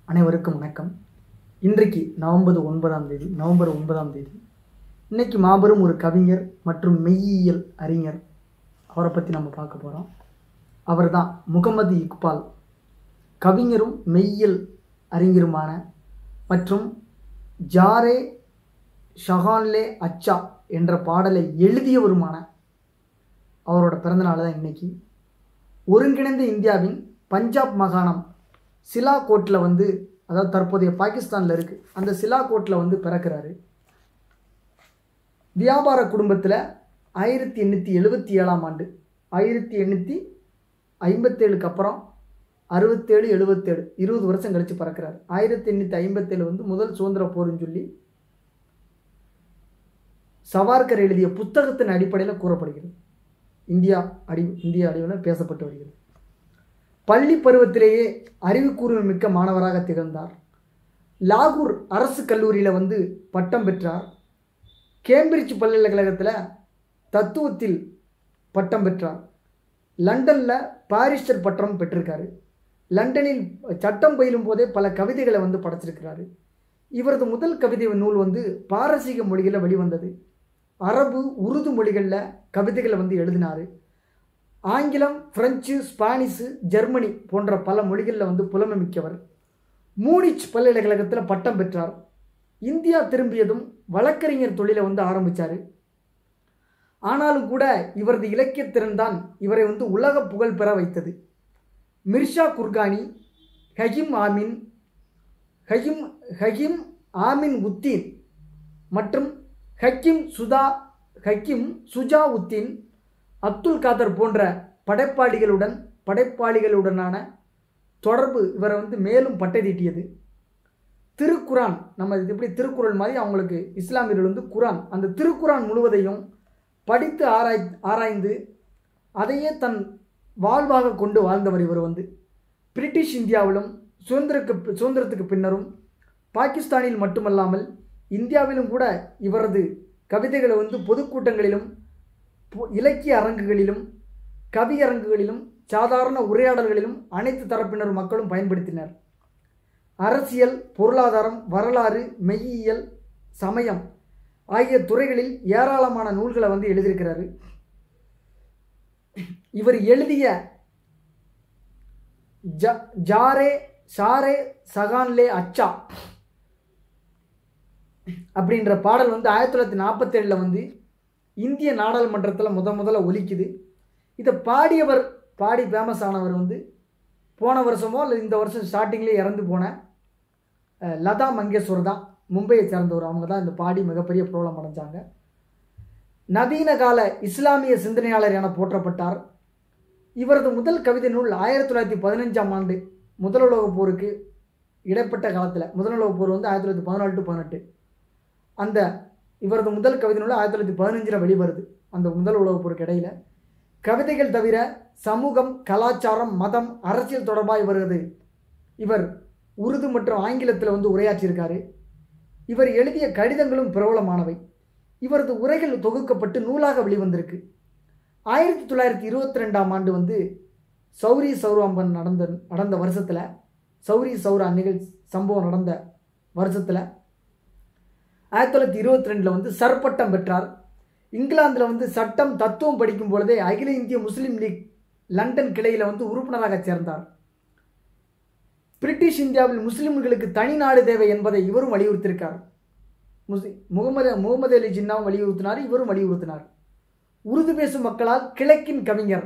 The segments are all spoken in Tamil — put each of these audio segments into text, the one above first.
அனைவருக்கும் வணக்கம் இன்றைக்கு நவம்பர் ஒன்பதாம் தேதி நவம்பர் ஒன்பதாம் தேதி இன்னைக்கு மாபெரும் ஒரு கவிஞர் மற்றும் மெய்யியல் அறிஞர் அவரை பற்றி நம்ம பார்க்க போகிறோம் அவர் தான் முகமது இக்பால் கவிஞரும் மெய்யியல் அறிஞருமான மற்றும் ஜாரே ஷஹான்லே அச்சா என்ற பாடலை எழுதியவருமான அவரோட பிறந்தநாள் தான் இன்னைக்கு ஒருங்கிணைந்த இந்தியாவின் பஞ்சாப் மாகாணம் சிலாகோட்டில் வந்து அதாவது தற்போதைய பாகிஸ்தானில் இருக்குது அந்த சிலாகோட்டில் வந்து பிறக்கிறாரு வியாபார குடும்பத்தில் ஆயிரத்தி எண்ணூற்றி எழுபத்தி ஏழாம் ஆண்டு ஆயிரத்தி எண்ணூற்றி ஐம்பத்தேழுக்கு அப்புறம் அறுபத்தேழு எழுபத்தேழு இருபது வருஷம் கழித்து பிறக்கிறார் ஆயிரத்தி எண்ணூற்றி ஐம்பத்தேழு வந்து முதல் சுதந்திர போர்னு சொல்லி சவார்கர் எழுதிய புத்தகத்தின் அடிப்படையில் கூறப்படுகிறது இந்தியா அடி இந்திய அடிவில் பேசப்பட்டு வருகிறது பள்ளி பருவத்திலேயே அறிவுக்கூர்மை மிக்க மாணவராக திகழ்ந்தார் லாகூர் அரசு கல்லூரியில் வந்து பட்டம் பெற்றார் கேம்பிரிட்ஜ் பல்கலைக்கழகத்தில் தத்துவத்தில் பட்டம் பெற்றார் லண்டனில் பாரிஸ்டர் பட்டம் பெற்றிருக்காரு லண்டனில் சட்டம் பயிலும் போதே பல கவிதைகளை வந்து படைச்சிருக்கிறாரு இவரது முதல் கவிதை நூல் வந்து பாரசீக மொழிகளில் வெளிவந்தது அரபு உருது மொழிகளில் கவிதைகளை வந்து எழுதினார் ஆங்கிலம் பிரெஞ்சு ஸ்பானிஷு ஜெர்மனி போன்ற பல மொழிகளில் வந்து புலமை மிக்கவர் மூனிச் பல்கலைக்கழகத்தில் பட்டம் பெற்றார் இந்தியா திரும்பியதும் வழக்கறிஞர் தொழிலை வந்து ஆரம்பித்தார் ஆனாலும் கூட இவரது இலக்கியத்திறன் தான் இவரை வந்து உலக புகழ் பெற வைத்தது மிர்ஷா குர்கானி ஹகிம் ஆமின் ஹகிம் ஹகிம் ஆமின் உத்தீன் மற்றும் ஹக்கிம் சுதா ஹக்கிம் சுஜா உத்தீன் அப்துல் காதர் போன்ற படைப்பாளிகளுடன் படைப்பாளிகளுடனான தொடர்பு இவரை வந்து மேலும் பட்டை தீட்டியது திருக்குரான் நம்ம இது எப்படி திருக்குறள் மாதிரி அவங்களுக்கு இஸ்லாமியர்கள் வந்து குரான் அந்த திருக்குரான் முழுவதையும் படித்து ஆராய் ஆராய்ந்து அதையே தன் வாழ்வாக கொண்டு வாழ்ந்தவர் இவர் வந்து பிரிட்டிஷ் இந்தியாவிலும் சுதந்திரக்கு சுதந்திரத்துக்கு பின்னரும் பாகிஸ்தானில் மட்டுமல்லாமல் இந்தியாவிலும் கூட இவரது கவிதைகளை வந்து பொதுக்கூட்டங்களிலும் இலக்கிய அரங்குகளிலும் கவியரங்குகளிலும் சாதாரண உரையாடல்களிலும் அனைத்து தரப்பினர் மக்களும் பயன்படுத்தினர் அரசியல் பொருளாதாரம் வரலாறு மெய்யியல் சமயம் ஆகிய துறைகளில் ஏராளமான நூல்களை வந்து எழுதியிருக்கிறாரு இவர் எழுதிய ஜ ஜாரே ஷாரே சகான்லே அச்சா அப்படின்ற பாடல் வந்து ஆயிரத்தி தொள்ளாயிரத்தி நாற்பத்தேழில் வந்து இந்திய நாடாளுமன்றத்தில் முத முதல்ல ஒலிக்குது இதை பாடியவர் பாடி ஃபேமஸ் ஆனவர் வந்து போன வருஷமோ இல்லை இந்த வருஷம் ஸ்டார்டிங்லேயே இறந்து போன லதா மங்கேஸ்வர் தான் மும்பையை சேர்ந்தவர் அவங்க தான் இந்த பாடி மிகப்பெரிய ப்ராப்ளம் அடைஞ்சாங்க நவீன கால இஸ்லாமிய சிந்தனையாளர் என போற்றப்பட்டார் இவரது முதல் கவிதை நூல் ஆயிரத்தி தொள்ளாயிரத்தி பதினஞ்சாம் ஆண்டு முதல் உலகப் போருக்கு இடைப்பட்ட காலத்தில் முதல் உலகப் போர் வந்து ஆயிரத்தி தொள்ளாயிரத்தி பதினாலு டு பதினெட்டு அந்த இவரது முதல் கவிதை நூல் ஆயிரத்தி தொள்ளாயிரத்தி பதினஞ்சில் வெளிவருது அந்த முதல் உலகப் போருக்கு இடையில் கவிதைகள் தவிர சமூகம் கலாச்சாரம் மதம் அரசியல் தொடர்பாக இவரது இவர் உருது மற்றும் ஆங்கிலத்தில் வந்து உரையாற்றியிருக்காரு இவர் எழுதிய கடிதங்களும் பிரபலமானவை இவரது உரைகள் தொகுக்கப்பட்டு நூலாக வெளிவந்திருக்கு ஆயிரத்தி தொள்ளாயிரத்தி இருபத்தி ரெண்டாம் ஆண்டு வந்து சௌரி சௌராம்பன் நடந்த நடந்த வருஷத்தில் சௌரி சௌரா நிகழ் சம்பவம் நடந்த வருஷத்தில் ஆயிரத்தி தொள்ளாயிரத்தி இருபத்தி ரெண்டில் வந்து சர்பட்டம் பெற்றார் இங்கிலாந்தில் வந்து சட்டம் தத்துவம் படிக்கும் பொழுதே அகில இந்திய முஸ்லீம் லீக் லண்டன் கிளையில் வந்து உறுப்பினராக சேர்ந்தார் பிரிட்டிஷ் இந்தியாவில் முஸ்லிம்களுக்கு தனி நாடு தேவை என்பதை இவரும் வலியுறுத்தியிருக்கார் முஸ்லி முகமது முகமது அலி ஜின்னாவும் வலியுறுத்தினார் இவரும் வலியுறுத்தினார் உருது பேசும் மக்களால் கிழக்கின் கவிஞர்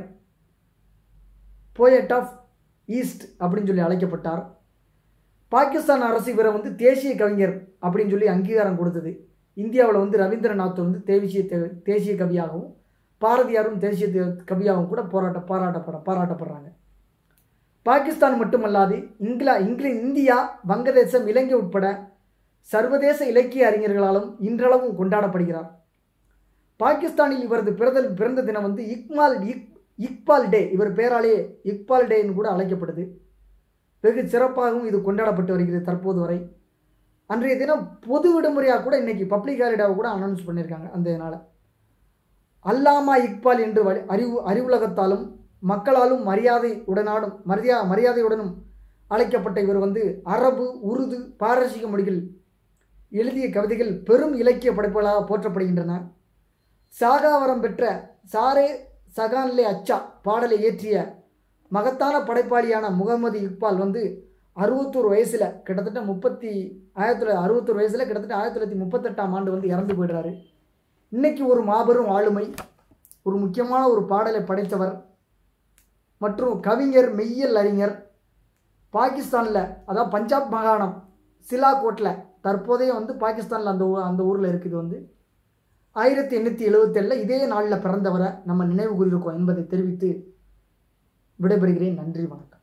போயட் ஆஃப் ஈஸ்ட் அப்படின்னு சொல்லி அழைக்கப்பட்டார் பாகிஸ்தான் அரசு இவரை வந்து தேசிய கவிஞர் அப்படின்னு சொல்லி அங்கீகாரம் கொடுத்தது இந்தியாவில் வந்து ரவீந்திரநாத் வந்து தேசிய தேசிய கவியாகவும் பாரதியாரும் தேசிய கவியாகவும் கூட போராட்ட பாராட்டப்பட பாராட்டப்படுறாங்க பாகிஸ்தான் மட்டுமல்லாது இங்கிலா இங்கில இந்தியா வங்கதேசம் இலங்கை உட்பட சர்வதேச இலக்கிய அறிஞர்களாலும் இன்றளவும் கொண்டாடப்படுகிறார் பாகிஸ்தானில் இவரது பிறந்தல் பிறந்த தினம் வந்து இக்மால் இக் இக்பால் டே இவர் பேராலே இக்பால் டேன்னு கூட அழைக்கப்படுது வெகு சிறப்பாகவும் இது கொண்டாடப்பட்டு வருகிறது தற்போது வரை அன்றைய தினம் பொது விடுமுறையாக கூட இன்னைக்கு பப்ளிக் ஹாலிடேவை கூட அனௌன்ஸ் பண்ணியிருக்காங்க அந்த இதனால் அல்லாமா இக்பால் என்று வழி அறிவு அறிவுலகத்தாலும் மக்களாலும் மரியாதை உடனாடும் மரியா மரியாதையுடனும் அழைக்கப்பட்ட இவர் வந்து அரபு உருது பாரசீக மொழிகள் எழுதிய கவிதைகள் பெரும் இலக்கிய படைப்புகளாக போற்றப்படுகின்றன சாகாவரம் பெற்ற சாரே சகான்லே அச்சா பாடலை இயற்றிய மகத்தான படைப்பாளியான முகமது இக்பால் வந்து அறுபத்தோரு வயசில் கிட்டத்தட்ட முப்பத்தி ஆயிரத்தி தொள்ளாயிரத்தி அறுபத்தொரு வயசில் கிட்டத்தட்ட ஆயிரத்தி தொள்ளாயிரத்தி முப்பத்தெட்டாம் ஆண்டு வந்து இறந்து போயிடுறாரு இன்னைக்கு ஒரு மாபெரும் ஆளுமை ஒரு முக்கியமான ஒரு பாடலை படைத்தவர் மற்றும் கவிஞர் மெய்யல் அறிஞர் பாகிஸ்தானில் அதாவது பஞ்சாப் மாகாணம் சிலாகோட்டில் தற்போதைய வந்து பாகிஸ்தானில் அந்த ஊ- அந்த ஊரில் இருக்குது வந்து ஆயிரத்தி எண்ணூற்றி எழுபத்தேழில் இதே நாளில் பிறந்தவரை நம்ம நினைவு கூறியிருக்கோம் என்பதை தெரிவித்து விடைபெறுகிறேன் நன்றி வணக்கம்